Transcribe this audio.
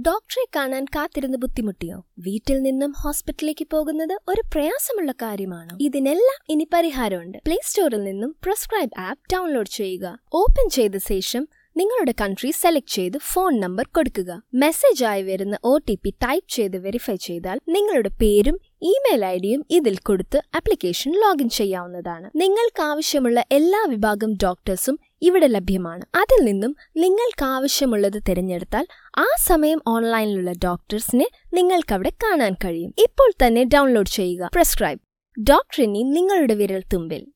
ഡോക്ടറെ കാണാൻ കാത്തിരുന്ന് ബുദ്ധിമുട്ടിയോ വീട്ടിൽ നിന്നും ഹോസ്പിറ്റലിലേക്ക് പോകുന്നത് ഒരു പ്രയാസമുള്ള കാര്യമാണോ ഇതിനെല്ലാം ഇനി പരിഹാരമുണ്ട് പ്ലേ സ്റ്റോറിൽ നിന്നും പ്രിസ്ക്രൈബ് ആപ്പ് ഡൗൺലോഡ് ചെയ്യുക ഓപ്പൺ ചെയ്ത ശേഷം നിങ്ങളുടെ കൺട്രി സെലക്ട് ചെയ്ത് ഫോൺ നമ്പർ കൊടുക്കുക മെസ്സേജ് ആയി വരുന്ന ഒ ടി പി ടൈപ്പ് ചെയ്ത് വെരിഫൈ ചെയ്താൽ നിങ്ങളുടെ പേരും ഇമെയിൽ ഐ ഡിയും ഇതിൽ കൊടുത്ത് ആപ്ലിക്കേഷൻ ലോഗിൻ ചെയ്യാവുന്നതാണ് നിങ്ങൾക്ക് ആവശ്യമുള്ള എല്ലാ വിഭാഗം ഡോക്ടേഴ്സും ഇവിടെ ലഭ്യമാണ് അതിൽ നിന്നും നിങ്ങൾക്ക് ആവശ്യമുള്ളത് തിരഞ്ഞെടുത്താൽ ആ സമയം ഓൺലൈനിലുള്ള ഡോക്ടേഴ്സിനെ നിങ്ങൾക്ക് അവിടെ കാണാൻ കഴിയും ഇപ്പോൾ തന്നെ ഡൗൺലോഡ് ചെയ്യുക പ്രിസ്ക്രൈബ് ഡോക്ടറിനി നിങ്ങളുടെ വിരൽ തുമ്പിൽ